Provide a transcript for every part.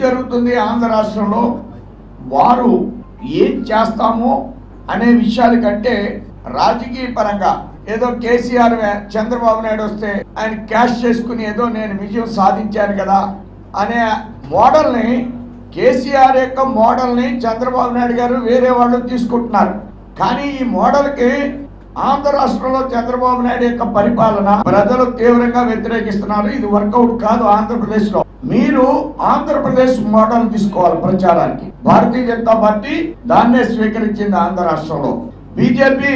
జరుగుతుంది ఆంధ్ర రాష్ట్రంలో వారు ఏం చేస్తామో అనే విషయాల కంటే రాజకీయ పరంగా ఏదో కేసీఆర్ వే- చంద్రబాబు నాయుడు వస్తే ఆయన క్యాష్ చేసుకుని ఏదో నేను విజయం సాధించాను కదా అనే మోడల్ని కేసీఆర్ యొక్క మోడల్ని చంద్రబాబు నాయుడు గారు వేరే వాళ్ళు తీసుకుంటున్నారు కానీ ఈ మోడల్కి ఆంధ్ర రాష్ట్రంలో చంద్రబాబు నాయుడు యొక్క పరిపాలన ప్రజలు తీవ్రంగా వ్యతిరేకిస్తున్నారు ఇది వర్కౌట్ కాదు ఆంధ్రప్రదేశ్ లో మీరు ఆంధ్రప్రదేశ్ మోడల్ తీసుకోవాలి ప్రచారానికి భారతీయ జనతా పార్టీ దాన్నే స్వీకరించింది ఆంధ్ర రాష్ట్రంలో బీజేపీ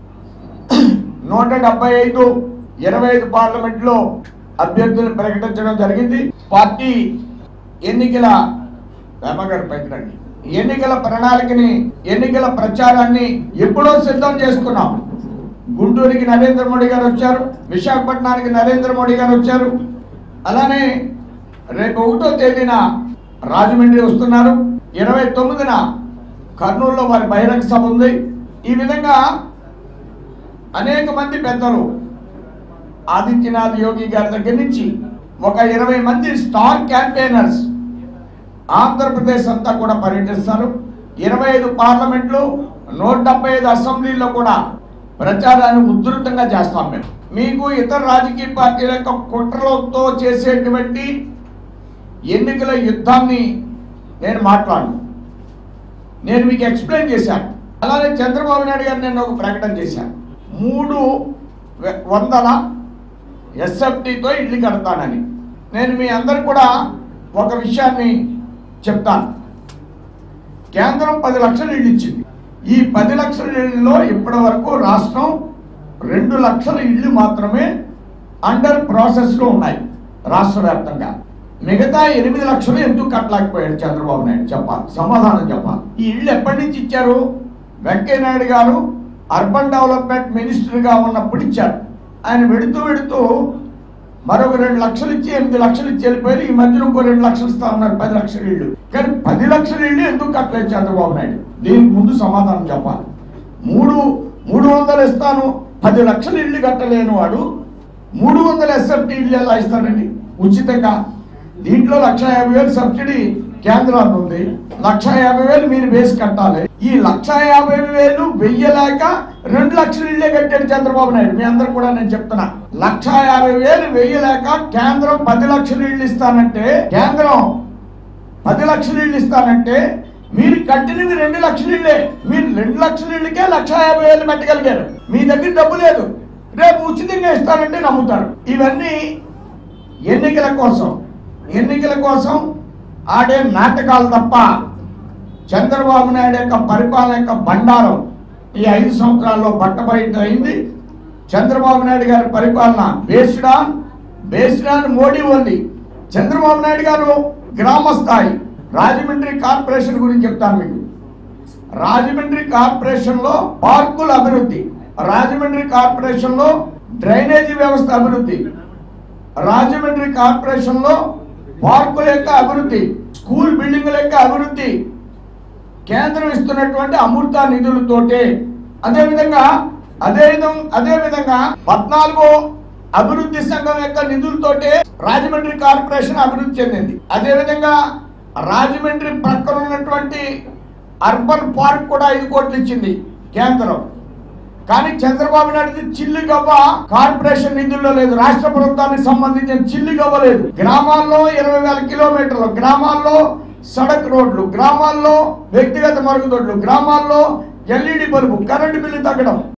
నూట డెబ్బై ఐదు ఇరవై ఐదు పార్లమెంట్ లో అభ్యర్థులను ప్రకటించడం జరిగింది పార్టీ ఎన్నికల వేమగారు పైకి రండి ఎన్నికల ప్రణాళికని ఎన్నికల ప్రచారాన్ని ఎప్పుడో సిద్ధం చేసుకున్నాం గుంటూరుకి నరేంద్ర మోడీ గారు వచ్చారు విశాఖపట్నానికి నరేంద్ర మోడీ గారు వచ్చారు అలానే రేపు ఒకటో తేదీన రాజమండ్రి వస్తున్నారు ఇరవై తొమ్మిదిన కర్నూలులో వారి బహిరంగ సభ ఉంది ఈ విధంగా అనేక మంది పెద్దలు ఆదిత్యనాథ్ యోగి గారి దగ్గర నుంచి ఒక ఇరవై మంది స్టార్ క్యాంపెయినర్స్ ఆంధ్రప్రదేశ్ అంతా కూడా పర్యటిస్తారు ఇరవై ఐదు పార్లమెంట్లు నూట డెబ్బై ఐదు అసెంబ్లీలో కూడా ప్రచారాన్ని ఉధృతంగా చేస్తాం మేము మీకు ఇతర రాజకీయ పార్టీల యొక్క కుట్రలతో చేసేటువంటి ఎన్నికల యుద్ధాన్ని నేను మాట్లాడను నేను మీకు ఎక్స్ప్లెయిన్ చేశాను అలానే చంద్రబాబు నాయుడు గారు నేను ఒక ప్రకటన చేశాను మూడు వె- వందల ఎస్ఎఫ్టీతో ఇల్లు కడతానని నేను మీ అందరు కూడా ఒక విషయాన్ని చెప్తాను కేంద్రం పది లక్షలు ఇల్లు ఇచ్చింది ఈ పది లక్షల ఇళ్ళలో ఇప్పటి వరకు రాష్ట్రం రెండు లక్షల ఇళ్ళు మాత్రమే అండర్ ప్రాసెస్లో ఉన్నాయి రాష్ట్ర వ్యాప్తంగా మిగతా ఎనిమిది లక్షలు ఎందుకు కట్టలేకపోయాడు చంద్రబాబు నాయుడు చెప్పాలి సమాధానం చెప్పాలి ఈ ఇళ్ళు ఎప్పటి నుంచి ఇచ్చారు వెంకయ్య నాయుడు గారు అర్బన్ డెవలప్మెంట్ మినిస్టర్గా ఉన్నప్పుడు ఇచ్చారు ఆయన వెడుతూ వెడుతూ మరొక రెండు లక్షలు ఇచ్చి ఎనిమిది లక్షలు ఇచ్చి వెళ్ళిపోయారు ఈ మధ్యలో ఇంకో రెండు లక్షలు ఇస్తా ఉన్నారు పది లక్షల ఇళ్ళు కానీ పది లక్షల ఇళ్ళు ఎందుకు కట్టలేదు చంద్రబాబు నాయుడు దీనికి ముందు సమాధానం చెప్పాలి మూడు మూడు వందలు ఇస్తాను పది లక్షల ఇళ్ళు కట్టలేని వాడు మూడు వందల ఎస్ఎఫ్టీ ఇళ్ళు ఎలా ఇస్తాడండి ఉచితంగా దీంట్లో లక్ష యాభై వేలు సబ్సిడీ కేంద్రాన్ని ఉంది లక్ష యాభై వేలు మీరు వేసి కట్టాలి ఈ లక్ష యాభై వేలు వెయ్యలేక రెండు లక్షల ఇళ్ళే కట్టాడు చంద్రబాబు నాయుడు మీ అందరు కూడా నేను చెప్తున్నా లక్ష యాభై వేలు వెయ్యలేక కేంద్రం పది లక్షల ఇళ్ళు ఇస్తానంటే కేంద్రం పది లక్షల ఇళ్ళు ఇస్తానంటే మీరు కట్టినవి రెండు లక్షల ఇళ్ళే మీరు రెండు లక్షల ఇళ్ళకే లక్ష యాభై వేలు పెట్టగలిగారు మీ దగ్గర డబ్బు లేదు రేపు ఉచితంగా ఇస్తానంటే నమ్ముతారు ఇవన్నీ ఎన్నికల కోసం ఎన్నికల కోసం ఆడే నాటకాలు తప్ప చంద్రబాబు నాయుడు యొక్క పరిపాలన యొక్క బండారం ఈ ఐదు సంవత్సరాల్లో బట్టబయట అయింది చంద్రబాబు నాయుడు గారి పరిపాలన based on based on Modi ఉంది చంద్రబాబు నాయుడు గారు గ్రామ స్థాయి రాజమండ్రి కార్పొరేషన్ గురించి చెప్తాను మీకు రాజమండ్రి కార్పొరేషన్ లో పార్కుల అభివృద్ధి రాజమండ్రి కార్పొరేషన్ లో డ్రైనేజీ వ్యవస్థ అభివృద్ధి రాజమండ్రి కార్పొరేషన్ లో పార్కుల యొక్క అభివృద్ధి స్కూల్ బిల్డింగుల యొక్క అభివృద్ధి కేంద్రం ఇస్తున్నటువంటి అమృత నిధులతోటే అదే విధంగా అదే విధం అదే విధంగా పద్నాలుగో అభివృద్ధి సంఘం యొక్క నిధులతోటే రాజమండ్రి కార్పొరేషన్ అభివృద్ధి చెందింది అదే విధంగా రాజమండ్రి ప్రక్కన ఉన్నటువంటి అర్బన్ పార్క్ కూడా ఐదు కోట్లు ఇచ్చింది కేంద్రం కానీ చంద్రబాబు నాయుడు చిల్లి గవ్వ కార్పొరేషన్ నిధుల్లో లేదు రాష్ట్ర ప్రభుత్వానికి సంబంధించిన చిల్లి గవ్వ లేదు గ్రామాల్లో ఇరవై వేల కిలోమీటర్లు గ్రామాల్లో సడక్ రోడ్లు గ్రామాల్లో వ్యక్తిగత మరుగుదొడ్లు గ్రామాల్లో ఎల్ఈడి బల్బు కరెంటు బిల్లు తగ్గడం